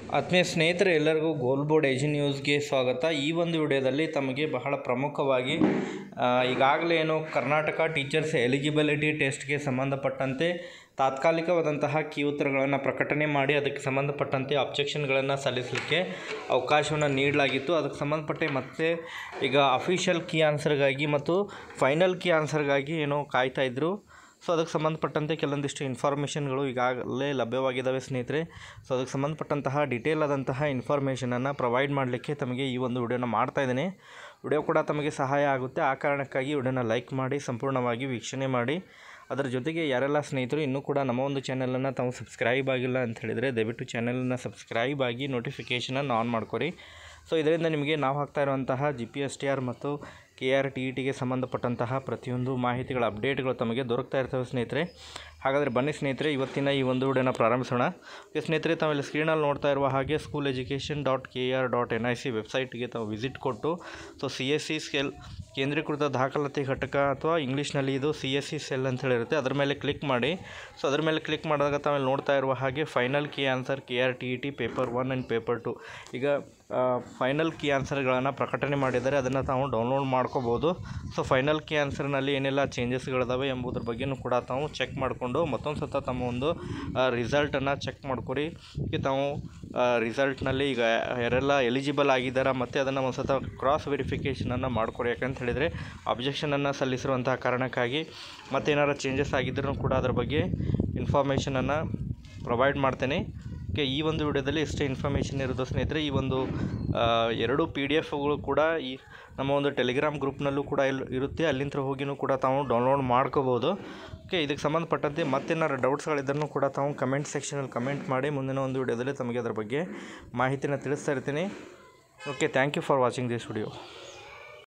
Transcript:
ಆತ್ಮೀಯ ಸ್ನೇಹಿತರೆ ಎಲ್ಲರಿಗೂ ಗೋಲ್ ಬೋರ್ಡ್ ಏಜಿ ನ್ಯೂಸ್ಗೆ ಸ್ವಾಗತ ಈ ಒಂದು ವಿಡಿಯೋದಲ್ಲಿ ತಮಗೆ ಬಹಳ ಪ್ರಮುಖವಾಗಿ ಆ, ಈಗಾಗಲೇ ಏನು ಕರ್ನಾಟಕ ಟೀಚರ್ಸ್ ಎಲಿಜಿಬಿಲಿಟಿ ಟೆಸ್ಟ್ಗೆ ಸಂಬಂಧಪಟ್ಟಂತೆ ತಾತ್ಕಾಲಿಕವಾದಂತಹ ಕೀ ಉತ್ತರಗಳನ್ನು ಪ್ರಕಟಣೆ ಮಾಡಿ ಅದಕ್ಕೆ ಸಂಬಂಧಪಟ್ಟಂತೆ ಅಬ್ಜೆಕ್ಷನ್ಗಳನ್ನು ಸಲ್ಲಿಸಲಿಕ್ಕೆ ಅವಕಾಶವನ್ನು ನೀಡಲಾಗಿತ್ತು ಅದಕ್ಕೆ ಸಂಬಂಧಪಟ್ಟೆ ಮತ್ತೆ ಈಗ ಅಫಿಷಿಯಲ್ ಕೀ ಆನ್ಸರ್ಗಾಗಿ ಮತ್ತು ಫೈನಲ್ ಕೀ ಆನ್ಸರ್ಗಾಗಿ ಏನೋ ಕಾಯ್ತಾ ಇದ್ದರು ಸೊ ಅದಕ್ಕೆ ಸಂಬಂಧಪಟ್ಟಂತೆ ಕೆಲವೊಂದಿಷ್ಟು ಇನ್ಫಾರ್ಮೇಷನ್ಗಳು ಈಗಾಗಲೇ ಲಭ್ಯವಾಗಿದ್ದಾವೆ ಸ್ನೇಹಿತರೆ ಸೊ ಅದಕ್ಕೆ ಸಂಬಂಧಪಟ್ಟಂತಹ ಡೀಟೇಲ್ ಆದಂತಹ ಇನ್ಫಾರ್ಮೇಷನನ್ನು ಪ್ರೊವೈಡ್ ಮಾಡಲಿಕ್ಕೆ ತಮಗೆ ಈ ಒಂದು ವಿಡಿಯೋನ ಮಾಡ್ತಾ ಇದ್ದೀನಿ ವಿಡಿಯೋ ಕೂಡ ತಮಗೆ ಸಹಾಯ ಆಗುತ್ತೆ ಆ ಕಾರಣಕ್ಕಾಗಿ ವಿಡಿಯೋನ ಲೈಕ್ ಮಾಡಿ ಸಂಪೂರ್ಣವಾಗಿ ವೀಕ್ಷಣೆ ಮಾಡಿ ಅದರ ಜೊತೆಗೆ ಯಾರೆಲ್ಲ ಸ್ನೇಹಿತರು ಇನ್ನೂ ಕೂಡ ನಮ್ಮ ಒಂದು ಚಾನಲನ್ನು ತಾವು ಸಬ್ಸ್ಕ್ರೈಬ್ ಆಗಿಲ್ಲ ಅಂತ ಹೇಳಿದರೆ ದಯವಿಟ್ಟು ಚಾನಲನ್ನು ಸಬ್ಸ್ಕ್ರೈಬ್ ಆಗಿ ನೋಟಿಫಿಕೇಷನನ್ನು ಆನ್ ಮಾಡ್ಕೊರಿ ಸೊ ಇದರಿಂದ ನಿಮಗೆ ನಾವು ಹಾಕ್ತಾ ಇರುವಂತಹ G P S T R ಮತ್ತು ಕೆ ಆರ್ ಟಿ ಇ ಟಿಗೆ ಸಂಬಂಧಪಟ್ಟಂತಹ ಪ್ರತಿಯೊಂದು ಮಾಹಿತಿಗಳ ಅಪ್ಡೇಟ್ಗಳು ತಮಗೆ ದೊರಕ್ತಾ ಇರ್ತವೆ ಸ್ನೇಹಿತರೆ ಹಾಗಾದರೆ ಬನ್ನಿ ಸ್ನೇಹಿತರೆ ಇವತ್ತಿನ ಈ ಒಂದು ವಿಡಿಯೋನ ಪ್ರಾರಂಭಿಸೋಣ ಓಕೆ ಸ್ನೇಹಿತರೆ ತಾವೆಲ್ಲ ಸ್ಕ್ರೀನಲ್ಲಿ ನೋಡ್ತಾ ಇರುವ ಹಾಗೆ school education dot K R dot N I C ವೆಬ್ಸೈಟ್ಗೆ ತಾವು ವಿಸಿಟ್ ಕೊಟ್ಟು ಸೊ ಸಿ ಎಸ್ ಸಿ ಸ್ಕೆಲ್ ಕೇಂದ್ರೀಕೃತ ದಾಖಲಾತಿ ಘಟಕ ಅಥವಾ ಇಂಗ್ಲೀಷ್ನಲ್ಲಿ ಇದು ಸಿ ಎಸ್ ಸಿ ಸೆಲ್ ಅಂತ ಹೇಳಿರುತ್ತೆ ಅದರ ಮೇಲೆ ಕ್ಲಿಕ್ ಮಾಡಿ ಸೊ ಅದರ ಮೇಲೆ ಕ್ಲಿಕ್ ಮಾಡಿದಾಗ ತಾವೆಲ್ಲ ನೋಡ್ತಾ ಇರುವ ಹಾಗೆ final key answer K R T E T paper one and paper two ಈಗ ಫೈನಲ್ ಕೀ ಆನ್ಸರ್ಗಳನ್ನು ಪ್ರಕಟಣೆ ಮಾಡಿದ್ದಾರೆ ಅದನ್ನು ತಾವು ಡೌನ್ಲೋಡ್ ಮಾಡ್ಕೋಬೋದು ಸೊ ಫೈನಲ್ ಕೀ ಆನ್ಸರ್ನಲ್ಲಿ ಏನೆಲ್ಲ ಚೇಂಜಸ್ಗಳಿದಾವೆ ಎಂಬುದ್ರ ಬಗ್ಗೆನೂ ಕೂಡ ತಾವು ಚೆಕ್ ಮಾಡಿಕೊಂಡು ಮತ್ತೊಂದು ಸತ ತಮ್ಮ ಒಂದು ರಿಸಲ್ಟನ್ನು ಚೆಕ್ ಮಾಡ್ಕೊರಿ ಈ ತಾವು ರಿಸಲ್ಟ್ನಲ್ಲಿ ಈಗ ಯಾರೆಲ್ಲ ಎಲಿಜಿಬಲ್ ಆಗಿದ್ದಾರಾ ಮತ್ತು ಅದನ್ನು ಒಂದು ಸತ ಕ್ರಾಸ್ ವೆರಿಫಿಕೇಷನನ್ನು ಮಾಡ್ಕೊರಿ ಯಾಕಂತ ಹೇಳಿದರೆ ಅಬ್ಜೆಕ್ಷನನ್ನು ಸಲ್ಲಿಸಿರುವಂತಹ ಕಾರಣಕ್ಕಾಗಿ ಮತ್ತೇನಾರು ಚೇಂಜಸ್ ಆಗಿದ್ರೂ ಕೂಡ ಅದರ ಬಗ್ಗೆ ಇನ್ಫಾರ್ಮೇಷನನ್ನು ಪ್ರೊವೈಡ್ ಮಾಡ್ತೇನೆ ಓಕೆ ಈ ಒಂದು ವಿಡಿಯೋದಲ್ಲಿ ಇಷ್ಟೇ ಇನ್ಫಾರ್ಮೇಷನ್ ಇರೋದು ಸ್ನೇಹಿತರೆ ಈ ಒಂದು ಆ, ಎರಡು ಪಿ ಡಿ ಎಫ್ಗಳು ಕೂಡ ಈ ನಮ್ಮ ಒಂದು ಟೆಲಿಗ್ರಾಮ್ ಗ್ರೂಪ್ನಲ್ಲೂ ಕೂಡ ಇಲ್ ಇರುತ್ತೆ ಅಲ್ಲಿಂದ ಹೋಗಿನೂ ಕೂಡ ತಾವು ಡೌನ್ಲೋಡ್ ಮಾಡ್ಕೋಬೋದು ಓಕೆ ಇದಕ್ಕೆ ಸಂಬಂಧಪಟ್ಟಂತೆ ಮತ್ತೇನಾರು ಡೌಟ್ಸ್ಗಳಿದ್ರೂ ಕೂಡ ತಾವು ಕಮೆಂಟ್ ಸೆಕ್ಷನಲ್ಲಿ ಕಮೆಂಟ್ ಮಾಡಿ ಮುಂದಿನ ಒಂದು ವಿಡಿಯೋದಲ್ಲಿ ತಮಗೆ ಅದರ ಬಗ್ಗೆ ಮಾಹಿತಿನ ತಿಳಿಸ್ತಾ ಇರ್ತೀನಿ okay thank you for watching this video